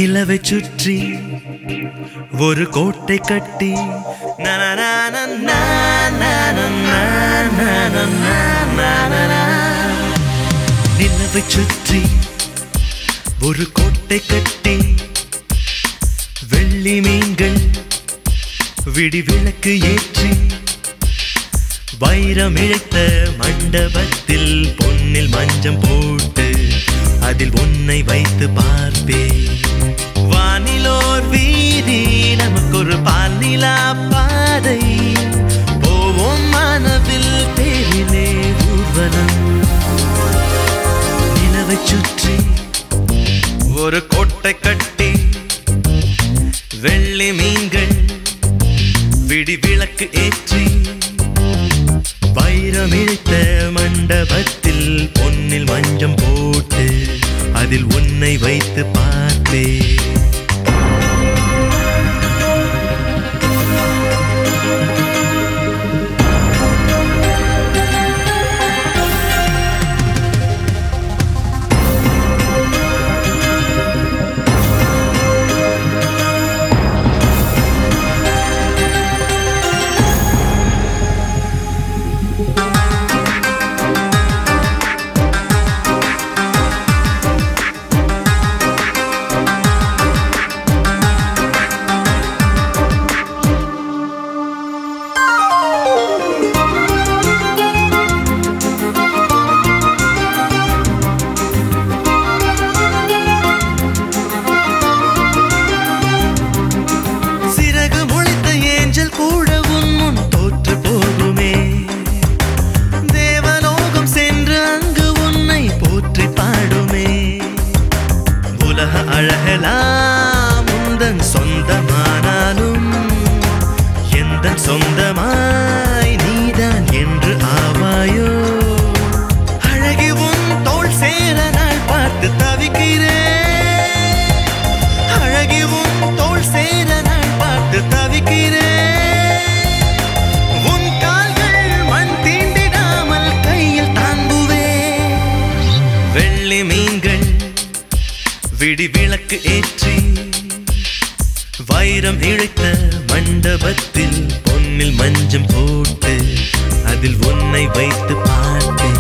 நிலவை சுற்றி ஒரு கோட்டை கட்டி நிலவை சுற்றி ஒரு கோட்டை கட்டி வெள்ளி மீன்கள் விடி விளக்கு ஏற்றி வைரம் இழைத்த மண்டபத்தில் பொன்னில் மஞ்சம் போட்டு அதில் உன்னை வைத்து பார்ப்பேன் வானிலோர் வீதி நமக்கு ஒரு பால்நிலா பாதை போவோம் மானவில் தேரிலே ஊர்வலம் நிலவை சுற்றி ஒரு கோட்டை கட்டி வெள்ளி மீன்கள் விடி விளக்கு ஏற்றி வைரம் இழுத்த மண்டபத்தில் பொன்னில் மஞ்சம் போட்டு அதில் உன்னை வைத்து பார்த்தேன் சிறகு முளைத்த ஏஞ்சல் கூட உன் முன் தோற்று போகுமே தேவலோகம் சென்று அங்கு உன்னை போற்றி பாடுமே உலக அழகலாம் உந்தன் சொந்தமானாலும் எந்த சொந்தமாய் நீதான் என்று ஆவாயோ அழகி உன் தோள் சேர நாள் பார்த்து தவிக்கிறேன் அழகி உன் தோள் சேர நான் பார்த்து தவிக்கிறேன் உன் கால்கள் மண் தீண்டிடாமல் கையில் தாங்குவேன் வெள்ளி மீன்கள் விடி விளக்கு ஏற்றி வைரம் இழைத்த மண்டபத்தில் பொன்னில் மஞ்சம் போட்டு அதில் உன்னை வைத்து பார்த்தேன்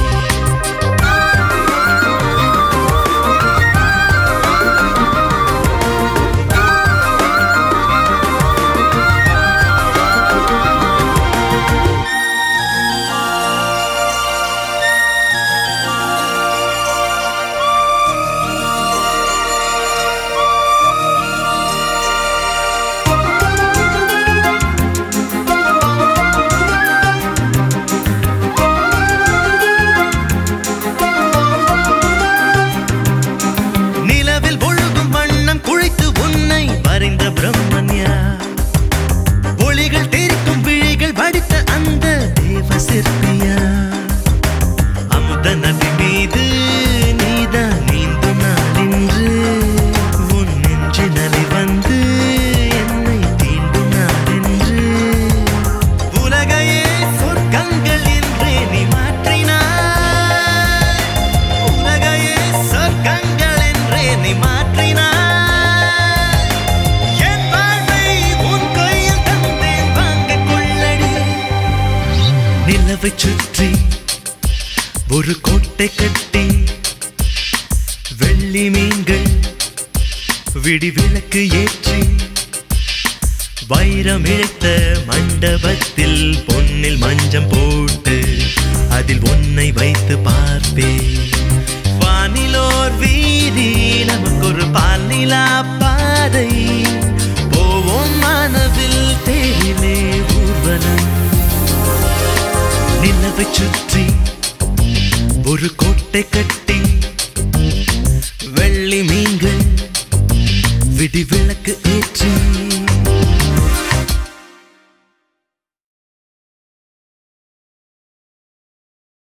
நிலவில் ஒழுகும் வண்ணம் குழைத்து உன்னை வரைந்த பிரம்மன்யா ஒளிகள் தெரிக்கும் விழிகள் வடித்த அந்த தேவ சிற்பியா அமுத நதி மீது நீதான் நீந்தும் நாளின்று உன் நெஞ்சு நலி வந்து என்னை தீண்டும் நாளென்று உலகையே சொர்க்கங்கள் என்றே நீ மாற்றினாய் உலகையே சொர்க்கங்கள் என்றே நீ மாற்றினாய் என் வாழ்வை உன் கையில் தந்தேன் வாங்கிக் கொள்ளடி நிலவை சுற்றி ஒரு கோட்டை கட்டி வெள்ளி மீன்கள் விடி விளக்கு ஏற்றி வைரம் இழைத்த மண்டபத்தில் பொன்னில் மஞ்சம் போட்டு அதில் உன்னை வைத்து பார்ப்பேன் வானிலோர் வீதி நமக்கு ஒரு பால்நிலா பாதை